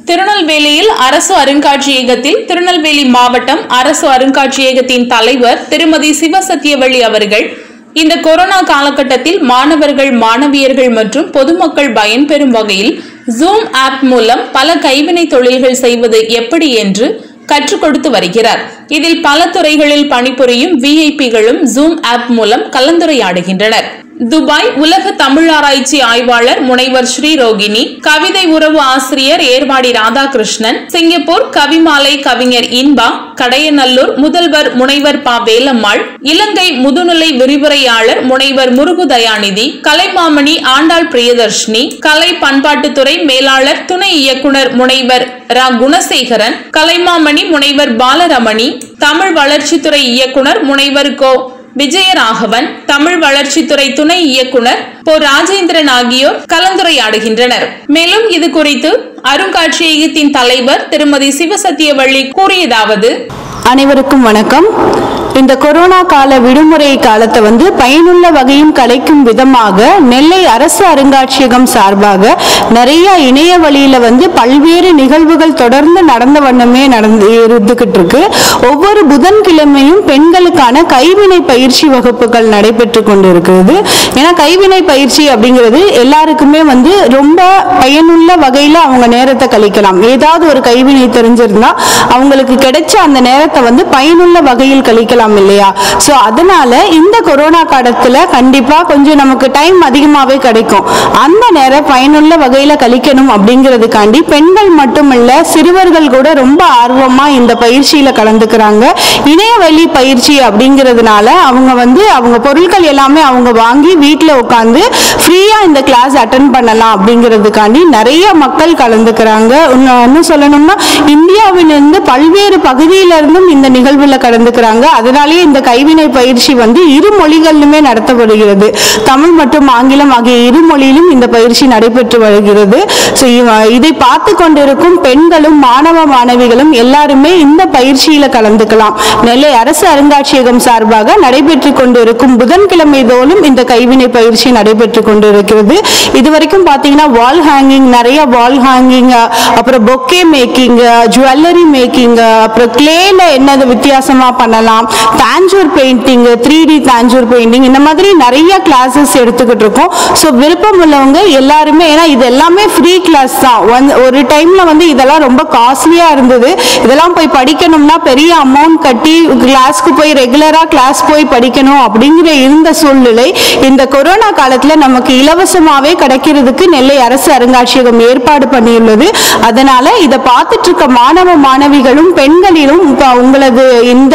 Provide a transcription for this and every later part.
திருநெல்வேலியில் அரசு அருங்காட்சியகத்தில் திருநெல்வேலி மாவட்டம் அரசு அருங்காட்சியகத்தின் தலைவர் திருமதி சிவசத்தியவள்ளி அவர்கள் இந்த கொரோனா காலகட்டத்தில் மாணவர்கள் மாணவியர்கள் மற்றும் பொதுமக்கள் பயன்பெறும் வகையில் ஜூம் ஆப் மூலம் பல கைவினை தொழில்கள் செய்வது எப்படி என்று கற்றுக் கொடுத்து வருகிறார் இதில் பல துறைகளில் பணிபுரியும் விஐபிகளும் ஜூம் ஆப் மூலம் கலந்துரையாடுகின்றனர் துபாய் உலக தமிழ் ஆராய்ச்சி ஆய்வாளர் முனைவர் ஸ்ரீ ரோகிணி கவிதை உறவு ஆசிரியர் ஏர்வாடி ராதாகிருஷ்ணன் சிங்கப்பூர் கவிமாலை கவிஞர் இன்பா கடையநல்லூர் முதல்வர் முனைவர் ப வேலம்மாள் இலங்கை முதுநிலை விரிவுரையாளர் முனைவர் முருகு தயாநிதி கலைமாமணி ஆண்டாள் பிரியதர்ஷினி கலை பண்பாட்டுத்துறை மேலாளர் துணை இயக்குனர் முனைவர் ரா குணசேகரன் கலைமாமணி முனைவர் பாலரமணி தமிழ் வளர்ச்சித்துறை இயக்குனர் முனைவர் கோ விஜயராகவன் தமிழ் வளர்ச்சித்துறை துணை இயக்குனர் பொ ராஜேந்திரன் ஆகியோர் கலந்துரையாடுகின்றனர் மேலும் இது குறித்து அருங்காட்சியகத்தின் தலைவர் திருமதி சிவசத்தியவள்ளி கூறியதாவது அனைவருக்கும் வணக்கம் இந்த கொரோனா கால விடுமுறை காலத்தை வந்து பயனுள்ள வகையும் கலைக்கும் விதமாக நெல்லை அரசு அருங்காட்சியகம் சார்பாக நிறைய இணைய வழியில வந்து பல்வேறு நிகழ்வுகள் தொடர்ந்து நடந்த வண்ணமே நடந்து இருந்துகிட்டு இருக்கு ஒவ்வொரு புதன்கிழமையும் பெண்களுக்கான கைவினை பயிற்சி வகுப்புகள் நடைபெற்று கொண்டிருக்கிறது ஏன்னா கைவினை பயிற்சி அப்படிங்கிறது எல்லாருக்குமே வந்து ரொம்ப பயனுள்ள வகையில அவங்க நேரத்தை கழிக்கலாம் ஏதாவது ஒரு கைவினை தெரிஞ்சிருந்தா அவங்களுக்கு கிடைச்ச அந்த நேரத்தை வந்து பயனுள்ள வகையில் கழிக்கலாம் இல்லையா சோ அதனால இந்த கொரோனா காலத்துல கண்டிப்பா கொஞ்சம் நமக்கு டைம் அதிகமாவே கிடைக்கும் அந்த நேரம் பயனுள்ள வகையில கழிக்கணும் அப்படிங்கிறதுக்காண்டி பெண்கள் மட்டுமல்ல சிறுவர்கள் கூட ரொம்ப ஆர்வமா இந்த பயிற்சியில கலந்துக்கிறாங்க இணையவழி பயிற்சி அப்படிங்கிறதுனால அவங்க வந்து அவங்க பொருட்கள் எல்லாமே அவங்க வாங்கி வீட்டில் உட்காந்து ஃப்ரீயா இந்த கிளாஸ் அட்டன் பண்ணலாம் அப்படிங்கிறதுக்காண்டி நிறைய மக்கள் கலந்துக்கிறாங்க இன்னும் இன்னும் சொல்லணும்னா இந்தியாவிலிருந்து பல்வேறு பகுதியில இருந்தும் இந்த நிகழ்வுல கலந்துக்கிறாங்க அதனாலேயே இந்த கைவினை பயிற்சி வந்து இரு மொழிகளிலுமே நடத்தப்படுகிறது தமிழ் மற்றும் ஆங்கிலம் ஆகிய இரு மொழியிலும் இந்த பயிற்சி நடைபெற்று வருகிறது ஸோ இதை பார்த்து கொண்டிருக்கும் பெண்களும் மாணவ மாணவிகளும் எல்லாருமே இந்த பயிற்சியில கலந்துக்கலாம் நெல்லை அரசு அருங்காட்சியகம் சார்பாக நடைபெற்று கொண்டிருக்கும் புதன்கிழமை தோறும் இந்த கைவினை பயிற்சி நடைபெற்று கொண்டிருக்கிறது இது வரைக்கும் பார்த்தீங்கன்னா வால் ஹேங்கிங் நிறைய வால் ஹேங்கிங் அப்புறம் பொக்கே மேக்கிங் ஜுவல்லரி மேக்கிங் அப்புறம் கிளேல என்னது வித்தியாசமா பண்ணலாம் Tanjore painting three D Tanjore painting இந்த மாதிரி நிறைய கிளாஸஸ் எடுத்துக்கிட்டு இருக்கோம் ஸோ விருப்பம் உள்ளவங்க எல்லாருமே ஏன்னா இது எல்லாமே ஃப்ரீ கிளாஸ் தான் ஒன் ஒரு டைம்ல வந்து இதெல்லாம் ரொம்ப காஸ்ட்லியா இருந்தது இதெல்லாம் போய் படிக்கணும்னா பெரிய அமௌண்ட் கட்டி கிளாஸ்க்கு போய் ரெகுலரா கிளாஸ் போய் படிக்கணும் அப்படிங்கிற இருந்த சூழ்நிலை இந்த கொரோனா காலத்துல நமக்கு இலவசமாவே கிடைக்கிறதுக்கு நெல்லை அரசு அருங்காட்சியகம் ஏற்பாடு பண்ணியுள்ளது அதனால இதை பார்த்துட்டு இருக்க மாணவ மாணவிகளும் பெண்களிலும் இப்ப உங்களது இந்த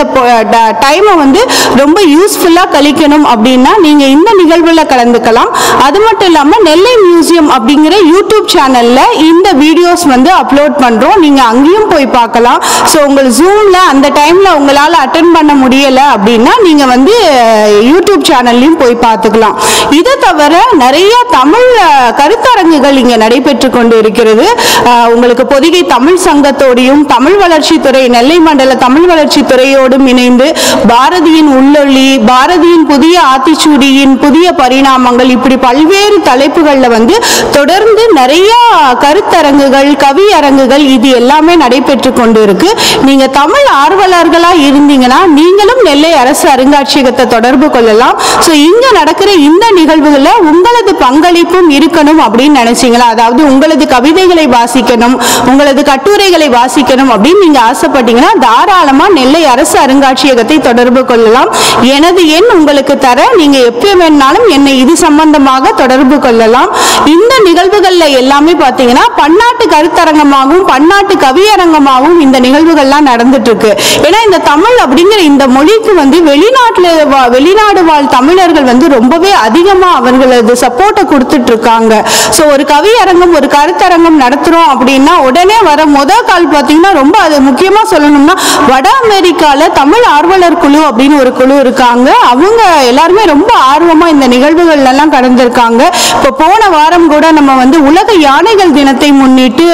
டைமை வந்து ரொம்ப யூஸ்ஃபுல்லா கழிக்கணும் அப்படின்னா நீங்க இந்த நிகழ்வுல கலந்துக்கலாம் அது மட்டும் இல்லாம நெல்லை மியூசியம் அப்படிங்கிற யூடியூப் சேனல்ல இந்த வீடியோஸ் வந்து அப்லோட் பண்றோம் நீங்க அங்கேயும் போய் பார்க்கலாம் ஸோ உங்கள் ஜூம்ல அந்த டைம்ல உங்களால அட்டன் பண்ண முடியல அப்படின்னா நீங்க வந்து அஹ், யூடியூப் சேனல்லையும் போய் பார்த்துக்கலாம் இது தவிர நிறைய தமிழ் அஹ், கருத்தரங்குகள் இங்க நடைபெற்று கொண்டு இருக்கிறது அஹ், உங்களுக்கு பொதிகை தமிழ் சங்கத்தோடையும் தமிழ் வளர்ச்சித்துறை நெல்லை மண்டல தமிழ் வளர்ச்சித்துறையோடும் இணைந்து பாரதியின் உள்ளொளி பாரதியின் புதிய ஆத்திச்சூடியின் புதிய பரிணாமங்கள் இப்படி பல்வேறு தலைப்புகள்ல வந்து தொடர்ந்து நிறைய கருத்தரங்குகள் கவி அரங்குகள் இது எல்லாமே நடைபெற்று கொண்டு இருக்கு நீங்க தமிழ் ஆர்வலர்களா இருந்தீங்கன்னா நீங்களும் நெல்லை அரசு அருங்காட்சியகத்தை தொடர்பு கொள்ளலாம் ஸோ இங்க நடக்கிற இந்த நிகழ்வுகள்ல உங்களது பங்களிப்பும் இருக்கணும் அப்படின்னு நினைச்சீங்களா அதாவது உங்களது கவிதைகளை வாசிக்கணும் உங்களது கட்டுரைகளை வாசிக்கணும் அப்படின்னு நீங்க ஆசைப்பட்டீங்கன்னா தாராளமா நெல்லை அரசு அருங்காட்சியகத்தை தொடர்பு கொள்ளலாம் எனது எண் உங்களுக்கு தர நீங்க எப்ப வேணாலும் என்னை இது சம்பந்தமாக தொடர்பு கொள்ளலாம் இந்த நிகழ்வுகள்ல எல்லாமே பாத்தீங்கன்னா பன்னாட்டு கருத்தரங்கமாகவும் பன்னாட்டு கவியரங்கமாகவும் இந்த நிகழ்வுகள்லாம் நடந்துட்டு இருக்கு ஏன்னா இந்த தமிழ் அப்படிங்கிற இந்த மொழிக்கு வந்து வெளிநாட்டுல வா- வெளிநாடு வாழ் தமிழர்கள் வந்து ரொம்பவே அதிகமா அவர்களது சப்போர்ட்டை கொடுத்துட்டு இருக்காங்க ஸோ ஒரு கவியரங்கம் ஒரு கருத்தரங்கம் நடத்துறோம் அப்படின்னா உடனே வர முத கால் பார்த்தீங்கன்னா ரொம்ப அது முக்கியமா சொல்லணும்னா வட அமெரிக்கால தமிழ் ஆர்வலர் குழு அப்படின்னு ஒரு குழு இருக்காங்க அவங்க எல்லாருமே ரொம்ப ஆர்வமா இந்த நிகழ்வுகள் எல்லாம் கடந்திருக்காங்க இப்போ போன வாரம் கூட நம்ம வந்து உலக யானைகள் தினத்தை முன்னிட்டு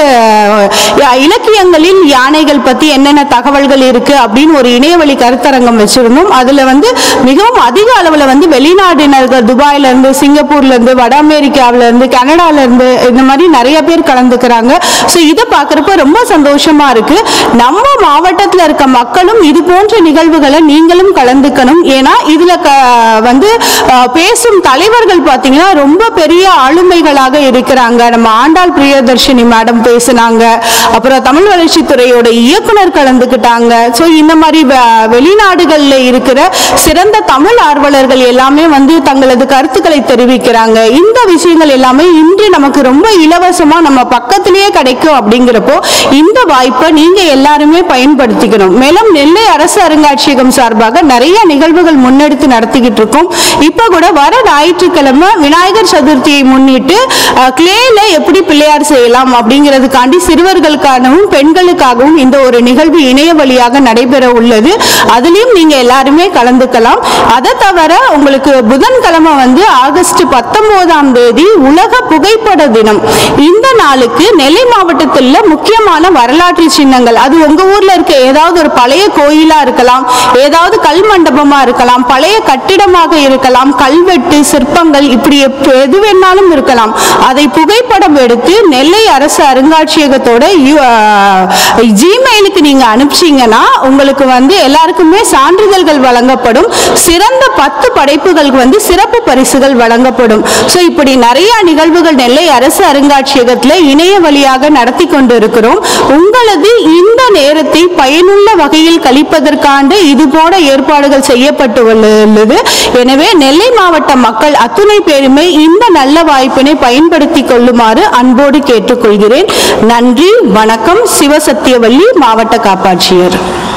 அஹ், இலக்கியங்களில் யானைகள் பத்தி என்னென்ன தகவல்கள் இருக்கு அப்படின்னு ஒரு இணையவழி கருத்தரங்கம் வச்சிருந்தோம் அதுல வந்து மிகவும் அதிக அளவுல வந்து வெளிநாட்டினர்கள் துபாயில இருந்து சிங்கப்பூர்ல இருந்து வட அமெரிக்காவில இருந்து கனடால இருந்து இந்த மாதிரி நிறைய பேர் கலந்துக்கிறாங்க ஸோ இதை பார்க்கறப்ப ரொம்ப சந்தோஷமா இருக்கு நம்ம மாவட்டத்தில் இருக்க மக்களும் இது போன்ற நிகழ்வுகளை நீங்களும் கலந்துக்கணும் ஏன்னா இதுல க- வந்து அஹ், பேசும் தலைவர்கள் பார்த்தீங்கன்னா ரொம்ப பெரிய ஆளுமைகளாக இருக்கிறாங்க நம்ம ஆண்டாள் பிரியதர்ஷினி மேடம் பேசினாங்க அப்புறம் தமிழ் வளர்ச்சித்துறையோட இயக்குனர் கலந்துக்கிட்டாங்க ஸோ இந்த மாதிரி வெ- வெளிநாடுகள்ல இருக்கிற சிறந்த தமிழ் ஆர்வலர்கள் எல்லாமே வந்து தங்களது கருத்துக்களை தெரிவிக்கிறாங்க இந்த விஷயங்கள் எல்லாமே இன்று நமக்கு ரொம்ப இலவசமா நம்ம பக்கத்திலேயே கிடைக்கும் அப்படிங்கிறப்போ இந்த வாய்ப்பை நீங்க எல்லாருமே பயன்படுத்திக்கணும் மேலும் நெல்லை அரசு அருங்காட்சியகம் சார்பாக நிறைய நிகழ்வுகள் முன்னெடுத்து நடத்திக்கிட்டு இருக்கோம் இப்ப கூட வர ஞாயிற்றுக்கிழமை விநாயகர் சதுர்த்தியை முன்னிட்டு கிளேல எப்படி பிள்ளையார் செய்யலாம் அப்படிங்கிறதுக்காண்டி சிறுவர்களுக்காகவும் பெண்களுக்காகவும் இந்த ஒரு நிகழ்வு இணைய வழியாக நடைபெற உள்ளது அதுலயும் நீங்க எல்லாருமே கலந்துக்கலாம் அதை தவிர உங்களுக்கு புதன்கிழமை வந்து ஆகஸ்ட் பத்தொன்பதாம் தேதி உலக புகைப்பட தினம் இந்த நாளுக்கு நெல்லை மாவட்டத்தில் முக்கியமான வரலாற்று சின்னங்கள் அது உங்க ஊர்ல இருக்க ஏதாவது ஒரு பழைய கோயிலா இருக்கலாம் ஏதாவது கல் மண்டபமா இருக்கலாம் பழைய கட்டிடமாக இருக்கலாம் கல்வெட்டு சிற்பங்கள் இப்படி எப்ப- எது வேணாலும் இருக்கலாம் அதை புகைப்படம் எடுத்து நெல்லை அரசு அருங்காட்சியகத்தோட யு- ஆஹ், ஜிமெயிலுக்கு நீங்க அனுப்பிச்சீங்கன்னா உங்களுக்கு வந்து எல்லாருக்குமே சான்றிதழ்கள் வழங்கப்படும் சிறந்த பத்து படைப்புகளுக்கு வந்து சிறப்பு பரிசுகள் வழங்கப்படும் ஸோ இப்படி நிறைய நிகழ்வுகள் நெல்லை அரசு அருங்காட்சியகத்தில் இணைய வழியாக நடத்தி கொண்டு இருக்கிறோம் உங்களது இந்த நேரத்தை பயனுள்ள வகையில் கழிப்பதற்கான இது போல ஏற்பாடுகள் செய்யப்பட்டு உள்ளது எனவே நெல்லை மாவட்ட மக்கள் அத்துணை பேருமே இந்த நல்ல வாய்ப்பினை பயன்படுத்தி கொள்ளுமாறு அன்போடு கேட்டுக்கொள்கிறேன் நன்றி வணக்கம் சிவசத்தியவல்லி மாவட்ட காப்பாட்சியர்